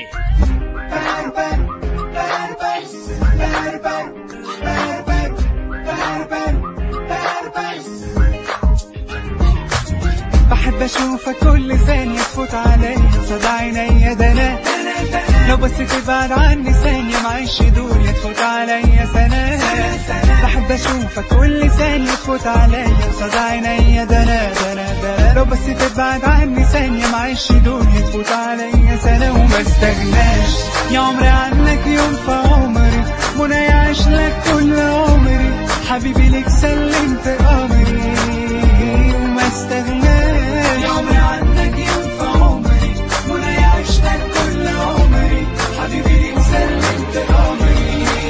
بحب اشوفك كل ثانية تفوت عليا قصاد عينيا ده انا لو بس تبعد عني ثانية معيش دنيا تفوت عليا سنة بحب اشوفك كل ثانية تفوت عليا قصاد عينيا ده انا ده انا ده أنا. لو بس تبعد عني ثانية معيش دنيا تفوت عليا سنة وما استغناش يا عمري عنك يوم في عمري منى يعيش لك كل عمري حبيبي ليك سلمت امري وما استغناش يا عمري عنك يوم في عمري منى يعيش لك كل عمري حبيبي ليك سلمت امري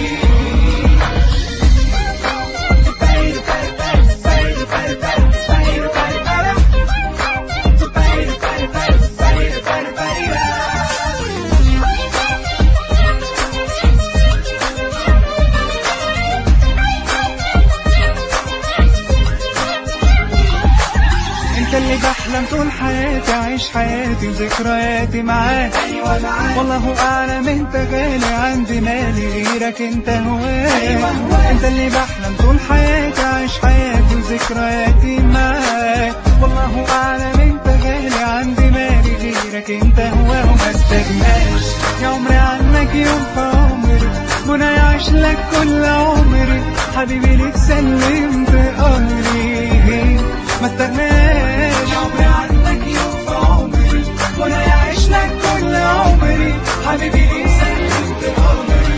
انت اللي بحلم طول حياتي اعيش حياتي وذكرياتي معاك أيوة معاك والله اعلم انت غالي عندي مالي غيرك انت هواك أيوة هواك. انت اللي بحلم طول حياتي اعيش حياتي وذكرياتي معاك والله اعلم انت غالي عندي مالي غيرك انت هواه وما استغناش يا عمري عنك يوم في عمري منى يعيش لك كل عمري حبيبي ليك سلمت امري ما استغناش يا عمري عنك يوم في عمري منى يعيش لك كل عمري حبيبي ليك سلمت امري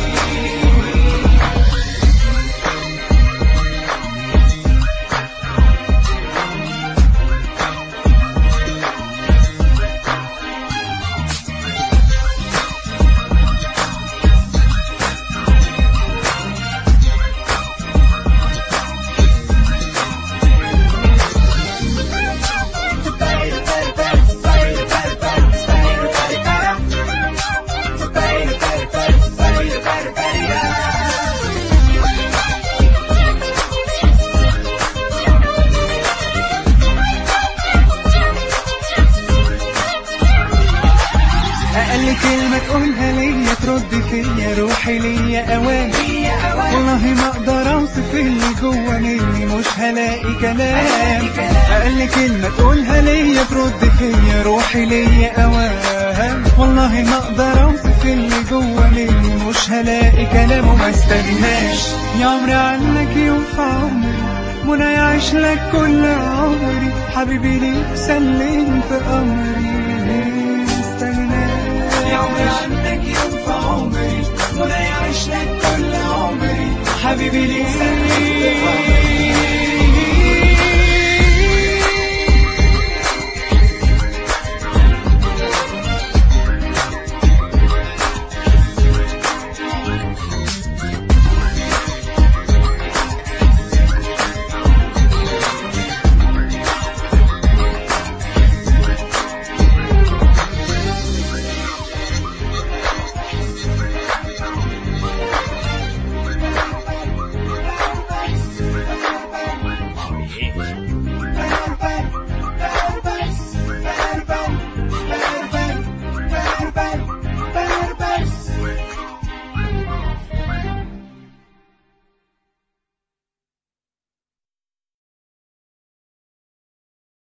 أقل كلمة تقولها ليا ترد فيا روحي ليا أوان والله ما أقدر أوصف اللي جوا مني مش هلاقي كلام أقل كلمة تقولها ليا ترد فيا روحي ليا أوان والله ما أقدر أوصف اللي جوا مني مش هلاقي كلام وما استغناش يا عمري عنك يوم في عمري منى يعيش لك كل عمري حبيبي ليك سلمت أمري استغناش يا عمري عنك يوم في عمري منى يعيش لك كل عمري حبيبي ليك